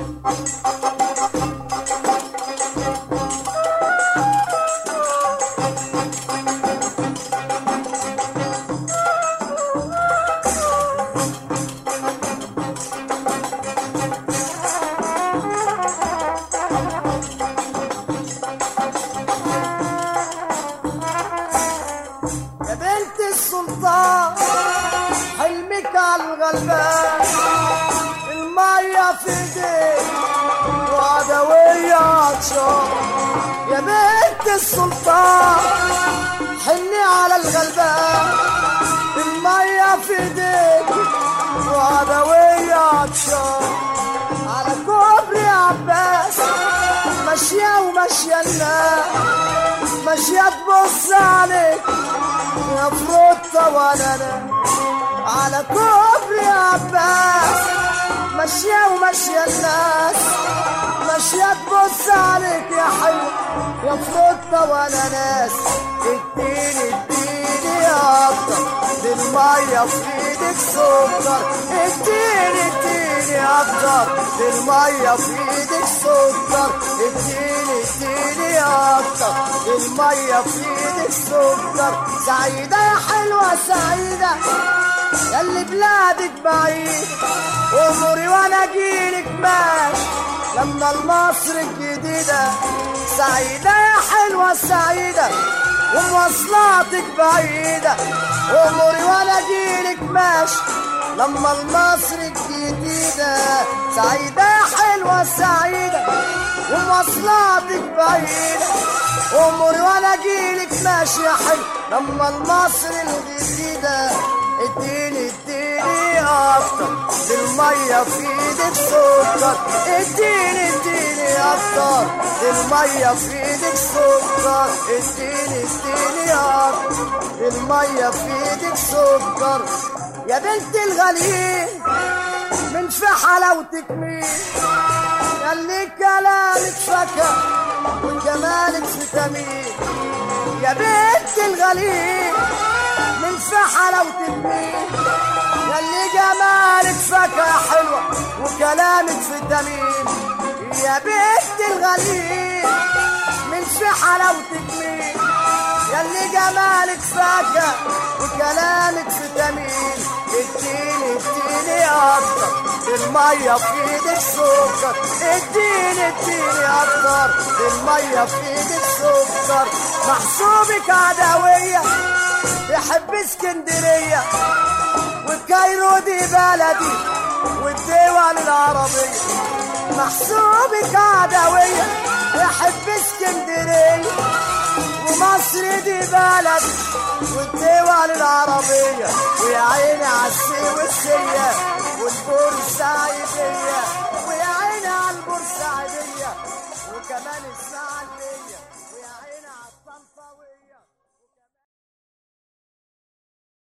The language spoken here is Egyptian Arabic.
يا بنت السلطان حلمك على الغلبان المية في ايديك وعدوية عطشان يا بنت السلطان حني على الغلبان المية في ايديك وعدوية عطشان على كوبري عباس ماشية وماشية الناس ماشية تبص عليك يا فروتة وانا انا على كوبري عباس ماشية وماشية الناس ماشية تبص عليك يا حلو يا فروتة وانا ناس اديني اديني يا اكتر للمية في ايدك سكر اديني اديني اكتر للمية في ايدك سكر اديني اديني اكتر للمية في ايدك سكر سعيدة يا حلوة سعيدة ياللي بلادك بعيد اموري وانا اجيلك ماشي لما المصر الجديدة سعيدة يا حلوة سعيدة ومواصلاتك بعيدة اموري وانا اجيلك ماشي لما المصر الجديدة سعيدة يا حلوة سعيدة ومواصلاتك بعيدة اموري وانا اجيلك ماشي يا حلو لما المصر الجديدة اديني اديني اكتر للمية في ايدك سكر اديني اديني اكتر للمية في ايدك سكر اديني اديني اكتر للمية في ايدك سكر يا بنت الغاليين من في حلاوتك مين ياللي كلامك فكر وجمالك فيتامين يا بنت الغاليين من في حلاوتك مين ياللي جمالك فاكهة حلوة وكلامك فيتامين يا بنت الغالين من في حلاوتك مين ياللي جمالك فاكهة وكلامك فيتامين اديني اديني اكتر المية في ايدك سكر اديني اديني اكتر المية في ايدك سكر محسوبك عدوية يحب اسكندرية والكايرو دي بلدي والدول العربية محسوبك عدوية يحب اسكندرية ومصر دي بلدي والدول العربية ويا عيني عالسي والسية والبورسعيدية ويا عيني عالبورسعيدية وكمان السعدية ويا عيني عالطنطاوية